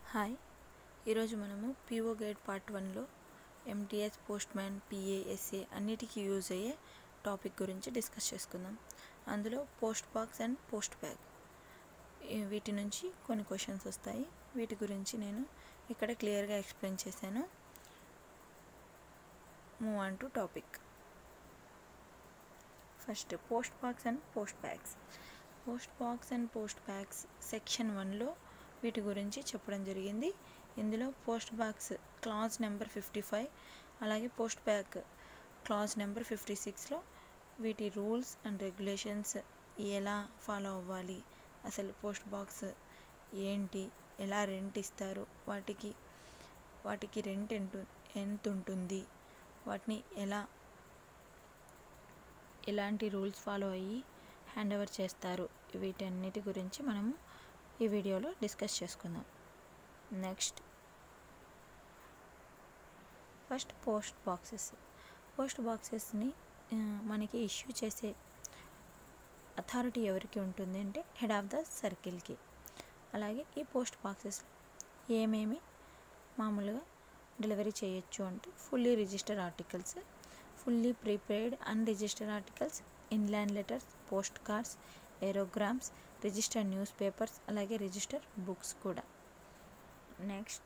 hi ఈరోజు మనము PO guide part వన్లో ఎంటీఎస్ పోస్ట్ మ్యాన్ పిఏఎస్ఏ అన్నిటికీ యూజ్ అయ్యే టాపిక్ గురించి డిస్కస్ చేసుకుందాం అందులో post box and post bag ఈ- వీటి నుంచి కొన్ని క్వశ్చన్స్ వస్తాయి వీటి గురించి నేను ఇక్కడ క్లియర్గా ఎక్స్ప్లెయిన్ చేశాను move on to topic first post box and post bags post box and post bags section వన్లో వీటి గురించి చెప్పడం జరిగింది ఇందులో post box clause number fifty five అలాగే post bag clause number fifty సిక్స్లో వీటి రూల్స్ అండ్ రెగ్యులేషన్స్ ఎలా ఫాలో అవ్వాలి అసలు పోస్ట్ బాక్స్ ఏంటి ఎలా రెంట్ ఇస్తారు వాటికి వాటికి రెంట్ ఎంత ఎంత ఉంటుంది వాటిని ఎలా ఎలాంటి రూల్స్ ఫాలో అయ్యి హ్యాండ్ ఓవర్ చేస్తారు వీటన్నిటి గురించి మనము ఈ వీడియోలో డిస్కస్ చేసుకుందాం next first post boxes post బాక్సెస్ని మనకి ఇష్యూ చేసే అథారిటీ ఎవరికి ఉంటుంది అంటే హెడ్ ఆఫ్ ద సర్కిల్కి అలాగే ఈ పోస్ట్ బాక్సెస్ ఏమేమి మామూలుగా డెలివరీ చేయొచ్చు అంటే fully register articles fully prepaid unregister articles inland letters post cards aerogrammes register news papers అలాగే రిజిస్టర్ బుక్స్ కూడా నెక్స్ట్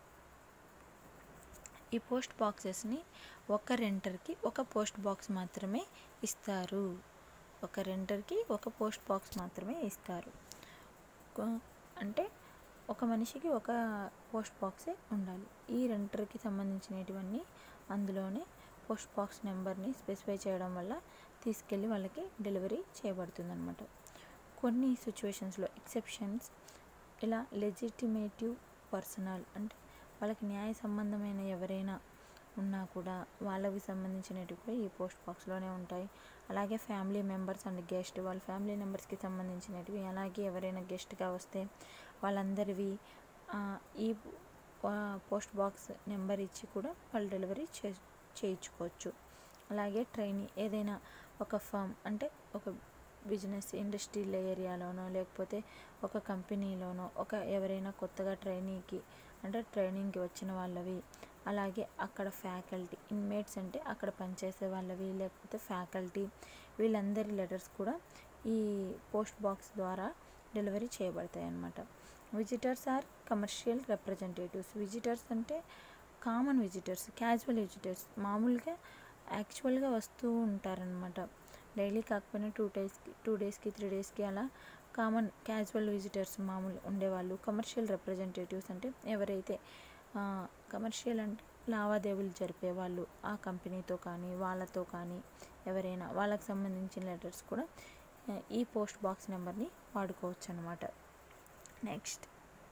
ఈ పోస్ట్ బాక్సెస్ని ఒక రెంటర్కి ఒక పోస్ట్ బాక్స్ మాత్రమే ఇస్తారు ఒక రెంటర్కి ఒక పోస్ట్ బాక్స్ మాత్రమే ఇస్తారు కొ- అంటే ఒక మనిషికి ఒక పోస్ట్ బాక్సే ఉండాలి ఈ రెంటర్కి సంబంధించినటువన్నీ అందులోనే పోస్ట్ బాక్స్ నెంబర్ని స్పెసిఫై చేయడం వల్ల తీసుకెళ్ళి వాళ్ళకి డెలివరీ చేయబడుతుంది అనమాట కొన్ని సిచ్యువేషన్స్లో ఎక్సెప్షన్స్ ఇలా లెజిటిమేటివ్ పర్సనల్ అంటే వాళ్ళకి న్యాయ సంబంధమైన ఎవరైనా ఉన్నా కూడా వాళ్ళకి సంబంధించినవి కూడా ఈ పోస్ట్ బాక్స్లోనే ఉంటాయి అలాగే ఫ్యామిలీ మెంబర్స్ అండ్ గెస్ట్ వాళ్ళ ఫ్యామిలీ మెంబర్స్కి సంబంధించినవి అలాగే ఎవరైనా గెస్ట్గా వస్తే వాళ్ళందరివి ఆ, ఈ పోస్ట్ బాక్స్ నెంబర్ ఇచ్చి కూడా వాళ్ళు డెలివరీ చే చేయించుకోవచ్చు అలాగే ట్రైనీ ఏదైనా ఒక ఫర్మ్ అంటే ఒక బిజినెస్ ఇండస్ట్రియల్ ఏరియాలోనో లేకపోతే ఒక కంపెనీలోనో ఒక ఎవరైనా కొత్తగా ట్రైనీకి అంటే ట్రైనింగ్కి వచ్చిన వాళ్ళవి అలాగే అక్కడ ఫ్యాకల్టీ ఇన్మేట్స్ అంటే అక్కడ పనిచేసే వాళ్ళవి లేకపోతే ఫ్యాకల్టీ వీళ్ళందరి లెటర్స్ కూడా ఈ పోస్ట్ బాక్స్ ద్వారా డెలివరీ చేయబడతాయి అన్నమాట visitors or commercial representatives visitors అంటే కామన్ విజిటర్స్ క్యాజువల్ విజిటర్స్ మామూలుగా యాక్చువల్గా వస్తూ ఉంటారనమాట డైలీ కాకపోయినా టూ డేస్కి టూ డేస్కి త్రీ డేస్కి అలా కామన్ క్యాజువల్ విజిటర్స్ మామూలు ఉండేవాళ్ళు కమర్షియల్ రిప్రజెంటేటివ్స్ అంటే ఎవరైతే కమర్షియల్ అంటే లావాదేవీలు జరిపేవాళ్ళు ఆ కంపెనీతో కానీ వాళ్ళతో కానీ ఎవరైనా వాళ్ళకి సంబంధించిన లెటర్స్ కూడా ఆ, ఈ పోస్ట్ బాక్స్ నెంబర్ని వాడుకోవచ్చు అనమాట నెక్స్ట్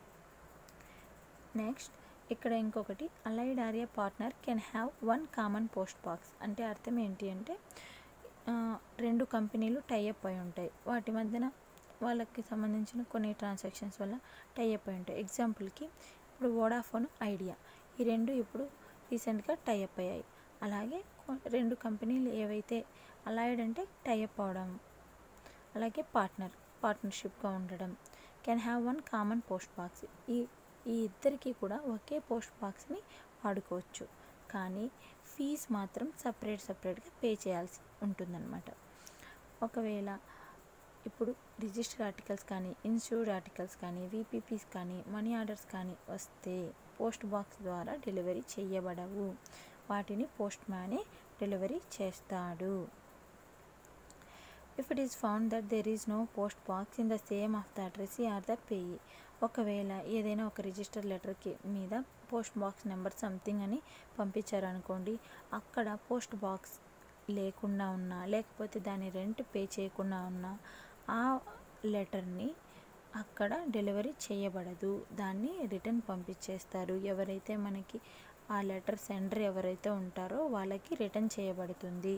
నెక్స్ట్ ఇక్కడ ఇంకొకటి allied area partner can have one common post box అంటే అర్థం ఏంటి అంటే ఆ, రెండు కంపెనీలు టైఅప్ అయి ఉంటాయి వాటి మధ్యన వాళ్ళకి సంబంధించిన కొన్ని ట్రాన్సాక్షన్స్ వల్ల టైఅప్ అయి ఉంటాయి ఎగ్జాంపుల్కి ఇప్పుడు వోడాఫోన్ ఐడియా ఈ రెండు ఇప్పుడు రీసెంట్గా టైఅప్ అయ్యాయి అలాగే కొ- రెండు కంపెనీలు ఏవైతే అలైడ్ అంటే టైఅప్ అవడం అలాగే పార్ట్నర్ పార్ట్నర్షిప్గా ఉండడం can have one common post box ఈ ఈ ఇద్దరికి కూడా ఒకే పోస్ట్ బాక్స్ని వాడుకోవచ్చు కానీ ఫీజ్ మాత్రం సపరేట్ సపరేట్గా పే చేయాల్సి ఉంటుందన్నమాట ఒకవేళ ఇప్పుడు రిజిస్టర్ ఆర్టికల్స్ కానీ ఇన్సూర్డ్ ఆర్టికల్స్ కానీ వీపీపీస్ కానీ మనీ ఆర్డర్స్ కానీ వస్తే పోస్ట్ బాక్స్ ద్వారా డెలివరీ చేయబడవు వాటిని పోస్ట్ మ్యానే డెలివరీ చేస్తాడు if it is found that there is no post box in the same of the address or the payee ఒకవేళ ఏదైనా ఒక రిజిస్టర్ లెటర్కి మీద పోస్ట్ బాక్స్ నెంబర్ సంథింగ్ అని పంపించారనుకోండి అక్కడ పోస్ట్ బాక్స్ లేకుండా ఉన్నా లేకపోతే దాని రెంట్ పే చేయకుండా ఉన్నా ఆ లెటర్ని అక్కడ డెలివరీ చేయబడదు దాన్ని రిటర్న్ పంపించేస్తారు ఎవరైతే మనకి ఆ లెటర్ సెండర్ ఎవరైతే ఉంటారో వాళ్ళకి రిటర్న్ చేయబడుతుంది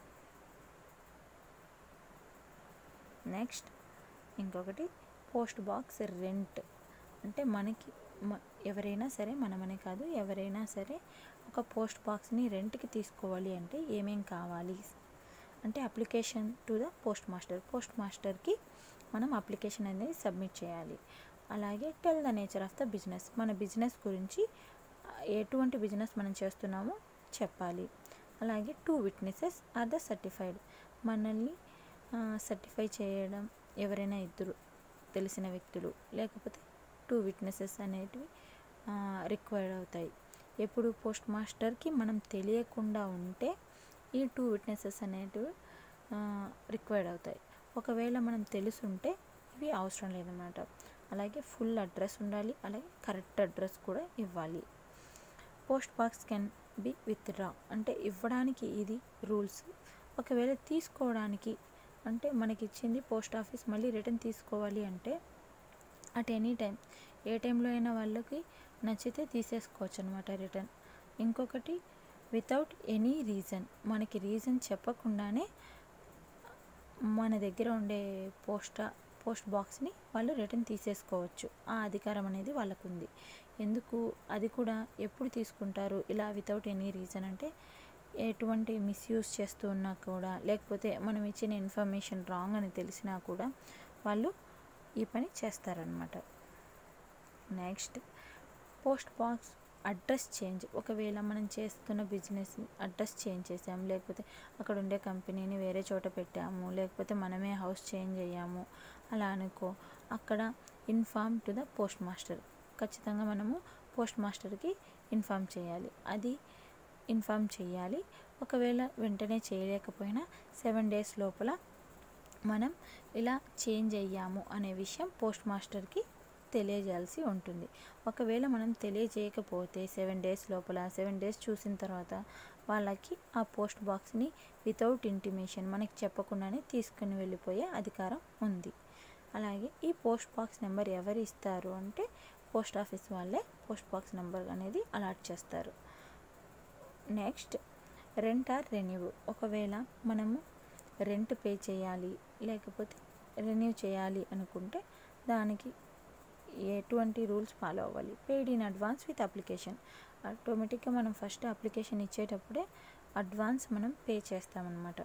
నెక్స్ట్ ఇంకొకటి పోస్ట్ బాక్స్ రెంట్ అంటే మనకి మ- ఎవరైనా సరే మనమనే కాదు ఎవరైనా సరే ఒక పోస్ట్ బాక్స్ని రెంట్కి తీసుకోవాలి అంటే ఏమేం కావాలి అంటే application to the postmaster పోస్ట్ మాస్టర్కి మనం అప్లికేషన్ అనేది సబ్మిట్ చేయాలి అలాగే tell the nature of the business మన బిజినెస్ గురించి ఆ, ఎటువంటి బిజినెస్ మనం చేస్తున్నామో చెప్పాలి అలాగే two witnesses or the certified మనల్ని సర్టిఫై చేయడం ఎవరైనా ఇద్దరు తెలిసిన వ్యక్తులు లేకపోతే టూ విట్నెసెస్ అనేటివి రిక్వైర్డ్ అవుతాయి ఎప్పుడు పోస్ట్ మాస్టర్కి మనం తెలియకుండా ఉంటే ఈ టూ విట్నెసెస్ అనేటివి రిక్వైర్డ్ అవుతాయి ఒకవేళ మనం తెలుసుంటే ఇవి అవసరం లేదన్నమాట అలాగే ఫుల్ అడ్రస్ ఉండాలి అలాగే కరెక్ట్ అడ్రస్ కూడా ఇవ్వాలి post box can be withdraw అంటే ఇవ్వడానికి ఇది రూల్స్ ఒకవేళ తీసుకోవడానికి అంటే మనకి ఇచ్చింది పోస్ట్ ఆఫీస్ మళ్ళీ రిటర్న్ తీసుకోవాలి అంటే అట్ ఎనీ టైం ఏ టైంలో అయినా వాళ్ళకి నచ్చితే తీసేసుకోవచ్చు అనమాట రిటర్న్ ఇంకొకటి వితౌట్ ఎనీ రీజన్ మనకి రీజన్ చెప్పకుండానే మన దగ్గర ఉండే పోస్ట్ పోస్ట్ బాక్స్ని వాళ్ళు రిటర్న్ తీసేసుకోవచ్చు ఆ అధికారం అనేది వాళ్ళకు ఉంది ఎందుకు అది కూడా ఎప్పుడు తీసుకుంటారు ఇలా వితౌట్ ఎనీ రీజన్ అంటే ఎటువంటి మిస్యూజ్ చేస్తూ ఉన్నా కూడా లేకపోతే మనం ఇచ్చిన ఇన్ఫర్మేషన్ రాంగ్ అని తెలిసినా కూడా వాళ్ళు ఈ పని చేస్తారనమాట next post box address change ఒకవేళ మనం చేస్తున్న బిజినెస్ అడ్రస్ చేంజ్ చేసాము లేకపోతే అక్కడ ఉండే కంపెనీని వేరే చోట పెట్టాము లేకపోతే మనమే హౌస్ చేంజ్ అయ్యాము అలా అనుకో అక్కడ inform to the postmaster ఖచ్చితంగా మనము పోస్ట్ మాస్టర్కి ఇన్ఫార్మ్ చేయాలి అది ఇన్ఫార్మ్ చేయాలి ఒకవేళ వెంటనే చేయలేకపోయినా సెవెన్ డేస్ లోపల మనం ఇలా చేంజ్ అయ్యాము అనే విషయం పోస్ట్ మాస్టర్కి తెలియజేయాల్సి ఉంటుంది ఒకవేళ మనం తెలియజేయకపోతే సెవెన్ డేస్ లోపల సెవెన్ డేస్ చూసిన తర్వాత వాళ్ళకి ఆ పోస్ట్ బాక్స్ని వితౌట్ ఇంటిమేషన్ మనకి చెప్పకుండానే తీసుకుని వెళ్ళిపోయే అధికారం ఉంది అలాగే ఈ పోస్ట్ బాక్స్ నెంబర్ ఎవరు ఇస్తారు అంటే పోస్ట్ ఆఫీస్ వాళ్ళే పోస్ట్ బాక్స్ నెంబర్ అనేది అలాట్ చేస్తారు నెక్స్ట్ రెంట్ ఆర్ రెన్యూ ఒకవేళ మనము రెంట్ పే చేయాలి లేకపోతే రెన్యూ చేయాలి అనుకుంటే దానికి ఎటువంటి రూల్స్ ఫాలో అవ్వాలి paid in advance with application ఆటోమేటిక్గా మనం ఫస్ట్ అప్లికేషన్ ఇచ్చేటప్పుడే అడ్వాన్స్ మనం పే చేస్తామన్నమాట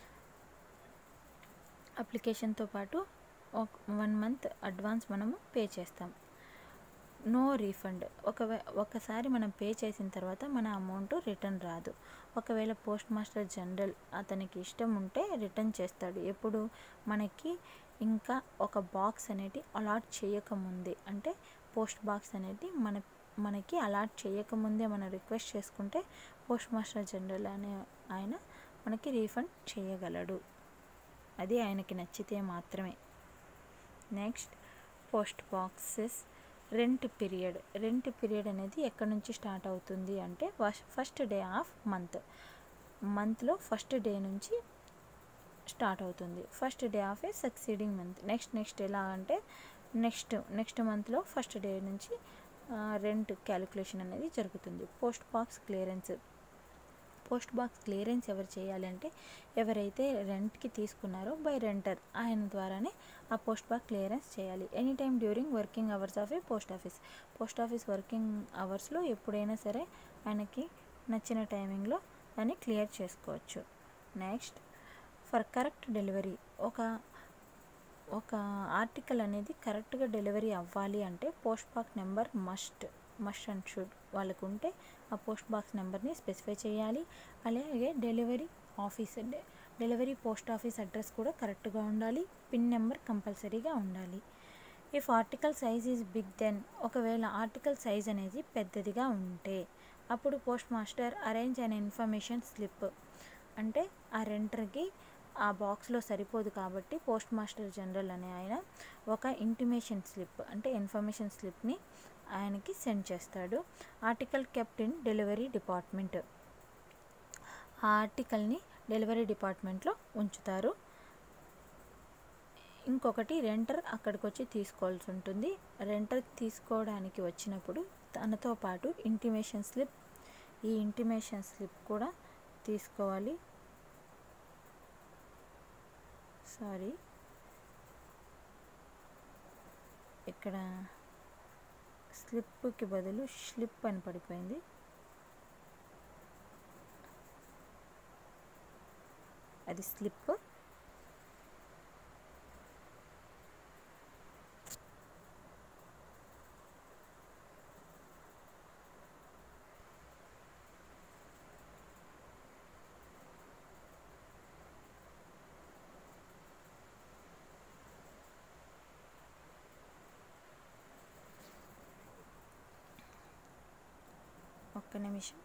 అప్లికేషన్తో పాటు ఒక వన్ మంత్ అడ్వాన్స్ మనము పే చేస్తాం నో రీఫండ్ ఒకవే ఒకసారి మనం పే చేసిన తర్వాత మన అమౌంట్ రిటర్న్ రాదు ఒకవేళ పోస్ట్ మాస్టర్ జనరల్ అతనికి ఇష్టం ఉంటే రిటర్న్ చేస్తాడు ఎప్పుడు మనకి ఇంకా ఒక బాక్స్ అనేది అలాట్ చేయకముందే అంటే పోస్ట్ బాక్స్ అనేది మన మనకి అలాట్ చేయకముందే మనం రిక్వెస్ట్ చేసుకుంటే పోస్ట్ మాస్టర్ జనరల్ అనే ఆయన మనకి రీఫండ్ చేయగలడు అది ఆయనకి నచ్చితే మాత్రమే next post boxes rent period rent period అనేది ఎక్కడి నుంచి స్టార్ట్ అవుతుంది అంటే ఫస్ట్ డే ఆఫ్ మంత్ మంత్లో ఫస్ట్ డే నుంచి స్టార్ట్ అవుతుంది first day of a succeeding month next next ఎలా అంటే నెక్స్ట్ నెక్స్ట్ మంత్లో ఫస్ట్ డే నుంచి రెంట్ క్యాలిక్యులేషన్ అనేది జరుగుతుంది post box clearance post box clearance ఎవరు చేయాలి అంటే ఎవరైతే రెంట్కి తీసుకున్నారో బై రెంటర్ ఆయన ద్వారానే ఆ పోస్ట్ బాక్స్ క్లియరెన్స్ చేయాలి any time during working hours of a post office post office working అవర్స్లో ఎప్పుడైనా సరే ఆయనకి నచ్చిన టైమింగ్లో దాన్ని క్లియర్ చేసుకోవచ్చు నెక్స్ట్ ఫర్ కరెక్ట్ డెలివరీ ఒక ఒక ఆర్టికల్ అనేది కరెక్ట్గా డెలివరీ అవ్వాలి అంటే post box number must must and should వాళ్ళకు ఉంటే ఆ పోస్ట్ బాక్స్ నెంబర్ని స్పెసిఫై చేయాలి అలాగే delivery office delivery post office address కూడా కరెక్ట్గా ఉండాలి పిన్ నెంబర్ కంపల్సరీగా ఉండాలి if article size is big then ఒకవేళ ఆర్టికల్ సైజ్ అనేది పెద్దదిగా ఉంటే అప్పుడు postmaster arrange an information slip అంటే ఆ రెంటర్కి ఆ బాక్స్లో సరిపోదు కాబట్టి పోస్ట్ మాస్టర్ జనరల్ అనే ఆయన ఒక ఇంటిమేషన్ స్లిప్ అంటే ఇన్ఫర్మేషన్ స్లిప్ని ఆయనకి సెండ్ చేస్తాడు article kept in delivery department ఆ ఆర్టికల్ని డెలివరీ డిపార్ట్మెంట్లో ఉంచుతారు ఇంకొకటి రెంటర్ అక్కడికి వచ్చి తీసుకోవాల్సి ఉంటుంది రెంటర్ తీసుకోవడానికి వచ్చినప్పుడు తనతో పాటు ఇంటిమేషన్ స్లిప్ ఈ ఇంటిమేషన్ స్లిప్ కూడా తీసుకోవాలి సారీ ఇక్కడ స్లిప్కి బదులు స్లిప్ అని పడిపోయింది అది స్లిప్ ఒక్క నిమిషం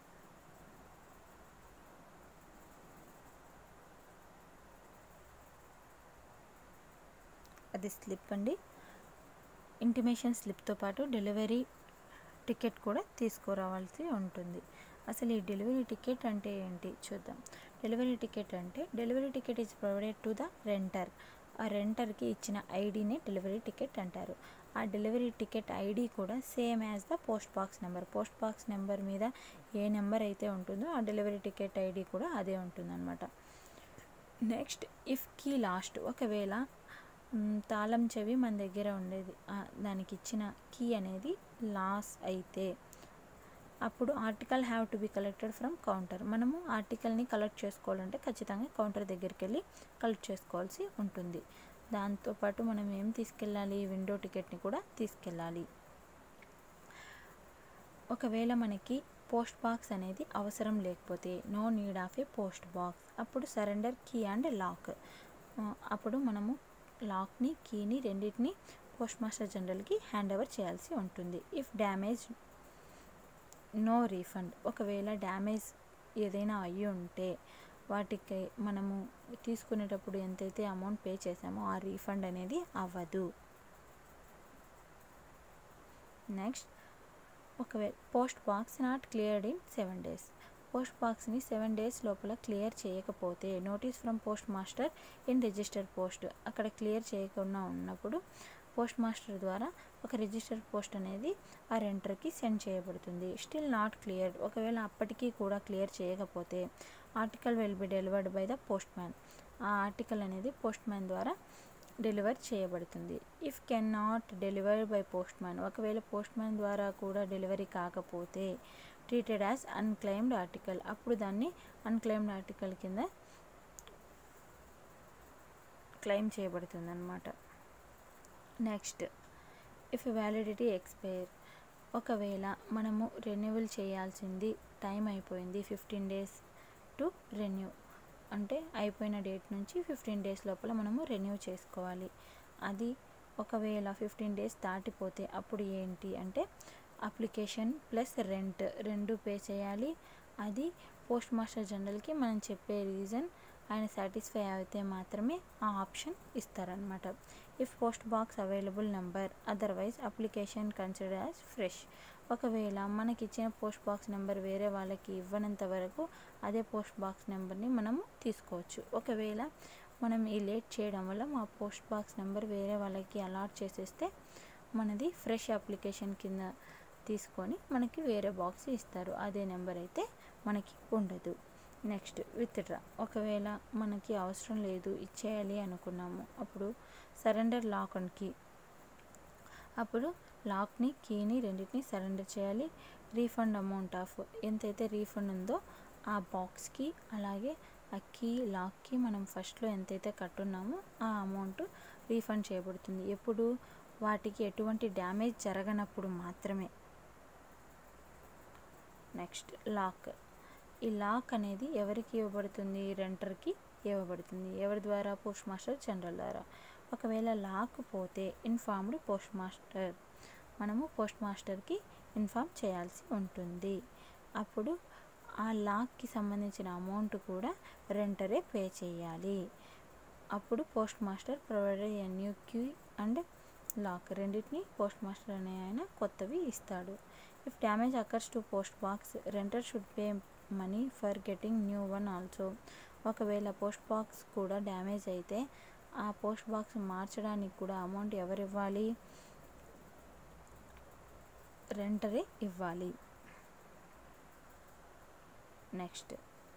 అది స్లిప్ అండి ఇంటిమేషన్ స్లిప్తో పాటు డెలివరీ టికెట్ కూడా తీసుకురావాల్సి ఉంటుంది అసలు ఈ డెలివరీ టికెట్ అంటే ఏంటి చూద్దాం డెలివరీ టికెట్ అంటే delivery ticket is provided to the renter ఆ రెంటర్కి ఇచ్చిన ఐడిని డెలివరీ టికెట్ అంటారు ఆ డెలివరీ టికెట్ ఐడి కూడా same as the post box number post box number మీద ఏ నెంబర్ అయితే ఉంటుందో ఆ డెలివరీ టికెట్ ఐడి కూడా అదే ఉంటుందన్నమాట నెక్స్ట్ ఇఫ్ కీ లాస్ట్ ఒకవేళ మ్, తాళం చెవి మన దగ్గర ఉండేది ఆ, దానికి ఇచ్చిన కీ అనేది లాస్ అయితే అప్పుడు article have to be collected from counter మనము ఆర్టికల్ని కలెక్ట్ చేసుకోవాలంటే ఖచ్చితంగా కౌంటర్ దగ్గరికి వెళ్ళి కలెక్ట్ చేసుకోవాల్సి ఉంటుంది దాంతోపాటు మనం ఏం తీసుకెళ్ళాలి విండో టికెట్ని కూడా తీసుకెళ్ళాలి ఒకవేళ మనకి పోస్ట్ బాక్స్ అనేది అవసరం లేకపోతే no need of a post box అప్పుడు సరెండర్ కీ అండ్ లాక్ అప్పుడు మనము లాక్ని కీని రెండింటిని పోస్ట్ మాస్టర్ జనరల్కి హ్యాండ్ ఓవర్ చేయాల్సి ఉంటుంది ఇఫ్ డ్యామేజ్ నో రీఫండ్ ఒకవేళ డ్యామేజ్ ఏదైనా అయ్యి ఉంటే వాటికి మనము తీసుకునేటప్పుడు ఎంతైతే అమౌంట్ పే చేసామో ఆ రీఫండ్ అనేది అవ్వదు నెక్స్ట్ ఒకవేళ post box not cleared in seven days post బాక్స్ని సెవెన్ డేస్ లోపల క్లియర్ చేయకపోతే notice from postmaster in register post అక్కడ క్లియర్ చేయకుండా ఉన్నప్పుడు పోస్ట్ మాస్టర్ ద్వారా ఒక రిజిస్టర్ పోస్ట్ అనేది ఆ రెంటర్కి సెండ్ చేయబడుతుంది స్టిల్ నాట్ క్లియర్డ్ ఒకవేళ అప్పటికీ కూడా క్లియర్ చేయకపోతే article will be delivered by the postman ఆ ఆర్టికల్ అనేది పోస్ట్ మ్యాన్ ద్వారా డెలివర్ చేయబడుతుంది if can not deliver by postman ఒకవేళ పోస్ట్ మ్యాన్ ద్వారా కూడా డెలివరీ కాకపోతే ట్రీటెడ్ యాజ్ అన్క్లెయిమ్డ్ ఆర్టికల్ అప్పుడు దాన్ని అన్క్లెయిమ్డ్ ఆర్టికల్ కింద క్లెయిమ్ చేయబడుతుంది అనమాట నెక్స్ట్ ఇఫ్ వ్యాలిడిటీ ఎక్స్పైర్ ఒకవేళ మనము రెన్యువల్ చేయాల్సింది టైం అయిపోయింది ఫిఫ్టీన్ డేస్ టు రెన్యూ అంటే అయిపోయిన డేట్ నుంచి ఫిఫ్టీన్ డేస్ లోపల మనము రెన్యూ చేసుకోవాలి అది ఒకవేళ ఫిఫ్టీన్ డేస్ దాటిపోతే అప్పుడు ఏంటి అంటే అప్లికేషన్ ప్లస్ రెంట్ రెండు పే చేయాలి అది పోస్ట్ మాస్టర్ జనరల్కి మనం చెప్పే రీజన్ ఆయన సాటిస్ఫై అయితే మాత్రమే ఆ ఆప్షన్ ఇస్తారనమాట if post box available number otherwise application consider as fresh ఒకవేళ మనకి ఇచ్చిన పోస్ట్ బాక్స్ నెంబర్ వేరే వాళ్ళకి ఇవ్వనంత వరకు అదే పోస్ట్ బాక్స్ నెంబర్ని మనము తీసుకోవచ్చు ఒకవేళ మనం ఈ లేట్ చేయడం వల్ల మా పోస్ట్ బాక్స్ నెంబర్ వేరే వాళ్ళకి అలాట్ చేసేస్తే మనది ఫ్రెష్ అప్లికేషన్ కింద తీసుకొని మనకి వేరే బాక్స్ ఇస్తారు అదే నెంబర్ అయితే మనకి ఉండదు నెక్స్ట్ విత్డ్రా ఒకవేళ మనకి అవసరం లేదు ఇచ్చేయాలి అనుకున్నాము అప్పుడు సరెండర్ లాక్ అండ్ కీ అప్పుడు లాక్ని కీని రెండింటిని సరెండర్ చేయాలి రీఫండ్ అమౌంట్ ఆఫ్ ఎంతైతే రీఫండ్ ఉందో ఆ బాక్స్కి అలాగే ఆ కీ లాక్కి మనం ఫస్ట్లో ఎంతైతే కట్టున్నామో ఆ అమౌంట్ రీఫండ్ చేయబడుతుంది ఎప్పుడు వాటికి ఎటువంటి డ్యామేజ్ జరగనప్పుడు మాత్రమే నెక్స్ట్ లాక్ ఈ లాక్ అనేది ఎవరికి ఇవ్వబడుతుంది రెంటర్కి ఇవ్వబడుతుంది ఎవరి ద్వారా పోస్ట్ మాస్టర్ జనరల్ ద్వారా ఒకవేళ లాక్ పోతే ఇన్ఫార్మ్డ్ పోస్ట్ మాస్టర్ మనము పోస్ట్ మాస్టర్కి ఇన్ఫార్మ్ చేయాల్సి ఉంటుంది అప్పుడు ఆ లాక్కి సంబంధించిన అమౌంట్ కూడా రెంటరే పే చేయాలి అప్పుడు postmaster provided a new key and lock రెండింటిని పోస్ట్ మాస్టర్ అనే ఆయన కొత్తవి ఇస్తాడు if damage occurs to post box renter should pay money for getting new one also ఒకవేళ పోస్ట్ బాక్స్ కూడా డ్యామేజ్ అయితే ఆ పోస్ట్ బాక్స్ మార్చడానికి కూడా అమౌంట్ ఎవరు ఇవ్వాలి రెంటరే ఇవ్వాలి నెక్స్ట్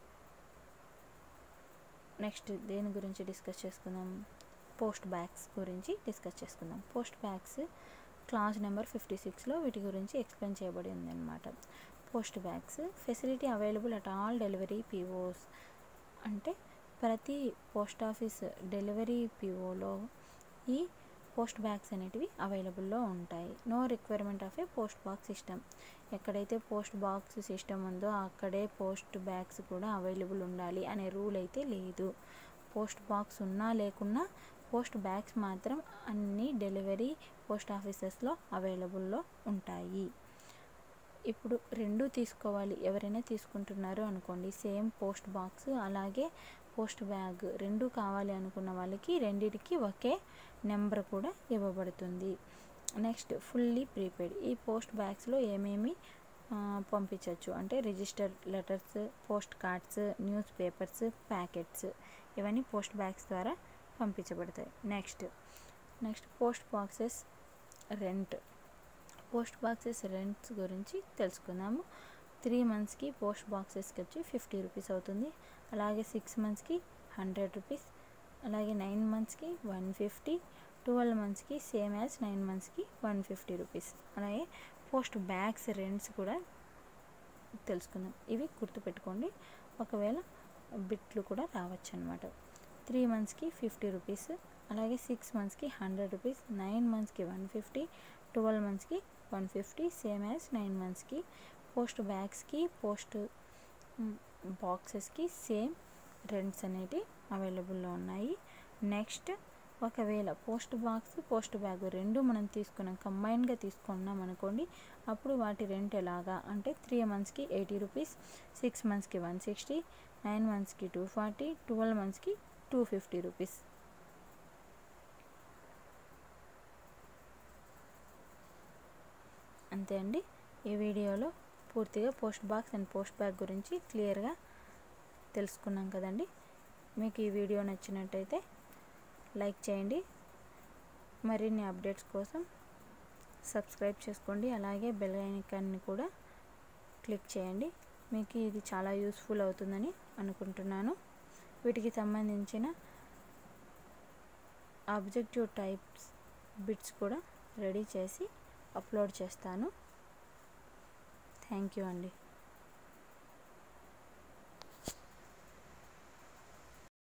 నెక్స్ట్ దేని గురించి డిస్కస్ చేసుకుందాం పోస్ట్ బ్యాగ్స్ గురించి డిస్కస్ చేసుకుందాం post bags clause number fifty సిక్స్లో వీటి గురించి ఎక్స్ప్లెయిన్ చేయబడి ఉందన్నమాట post bags facility available at all delivery POs అంటే ప్రతి పోస్ట్ ఆఫీస్ డెలివరీ పీఓలో ఈ పోస్ట్ బ్యాగ్స్ అనేటివి అవైలబుల్లో ఉంటాయి no requirement of a post box system ఎక్కడైతే పోస్ట్ బాక్స్ సిస్టమ్ ఉందో అక్కడే పోస్ట్ బ్యాగ్స్ కూడా అవైలబుల్ ఉండాలి అనే రూల్ అయితే లేదు పోస్ట్ బాక్స్ ఉన్నా లేకున్నా పోస్ట్ బ్యాగ్స్ మాత్రం అన్ని డెలివరీ పోస్ట్ ఆఫీసెస్లో అవైలబుల్లో ఉంటాయి ఇప్పుడు రెండు తీసుకోవాలి ఎవరైనా తీసుకుంటున్నారు అనుకోండి సేమ్ పోస్ట్ బాక్స్ అలాగే పోస్ట్ బ్యాగ్ రెండు కావాలి అనుకున్న వాళ్ళకి రెండిటికి ఒకే నెంబర్ కూడా ఇవ్వబడుతుంది నెక్స్ట్ ఫుల్లీ ప్రీపెయిడ్ ఈ పోస్ట్ బ్యాగ్స్లో ఏమేమి పంపించవచ్చు అంటే register letters post cards news papers packets ఇవన్నీ పోస్ట్ బ్యాగ్స్ ద్వారా పంపించబడతాయి next next post boxes rent post boxes rents గురించి తెలుసుకుందాము త్రీ మంత్స్కి పోస్ట్ బాక్సెస్కి వచ్చి ఫిఫ్టీ రూపీస్ అవుతుంది అలాగే సిక్స్ మంత్స్కి హండ్రెడ్ రూపీస్ అలాగే నైన్ మంత్స్కి వన్ ఫిఫ్టీ ట్వెల్వ్ మంత్స్కి సేమ్ యాజ్ నైన్ మంత్స్కి వన్ ఫిఫ్టీ రూపీస్ అలాగే పోస్ట్ బ్యాగ్స్ రెంట్స్ కూడా తెలుసుకుందాం ఇవి గుర్తుపెట్టుకోండి ఒకవేళ బిట్లు కూడా రావచ్చు అనమాట త్రీ మంత్స్కి ఫిఫ్టీ రూపీస్ అలాగే సిక్స్ మంత్స్కి హండ్రెడ్ రూపీస్ నైన్ మంత్స్కి వన్ ఫిఫ్టీ ట్వెల్వ్ మంత్స్కి one fifty same as nine మంత్స్కి పోస్ట్ బ్యాగ్స్కి పోస్ట్ బాక్సెస్కి సేమ్ రెంట్స్ అనేవి అవైలబుల్లో ఉన్నాయి నెక్స్ట్ ఒకవేళ పోస్ట్ బాక్స్ పోస్ట్ బ్యాగ్ రెండు మనం తీసుకున్నాం కంబైన్గా తీసుకున్నాం అనుకోండి అప్పుడు వాటి రెంట్ ఎలాగా అంటే త్రీ మంత్స్కి ఎయిటీ రూపీస్ సిక్స్ మంత్స్కి వన్ సిక్స్టీ నైన్ మంత్స్కి టూ ఫార్టీ ట్వెల్వ్ మంత్స్కి టూ ఫిఫ్టీ రూపీస్ అంతే అండి ఈ వీడియోలో పూర్తిగా post box and post bag గురించి క్లియర్గా తెలుసుకున్నాం కదండి మీకు ఈ వీడియో నచ్చినట్టయితే లైక్ చేయండి మరిన్ని అప్డేట్స్ కోసం సబ్స్క్రైబ్ చేసుకోండి అలాగే బెల్ ఐకాన్ని కూడా క్లిక్ చేయండి మీకు ఇది చాలా యూస్ఫుల్ అవుతుందని అనుకుంటున్నాను వీటికి సంబంధించిన ఆబ్జెక్టివ్ టైప్స్ బిట్స్ కూడా రెడీ చేసి అప్లోడ్ చేస్తాను థ్యాంక్ యూ అండి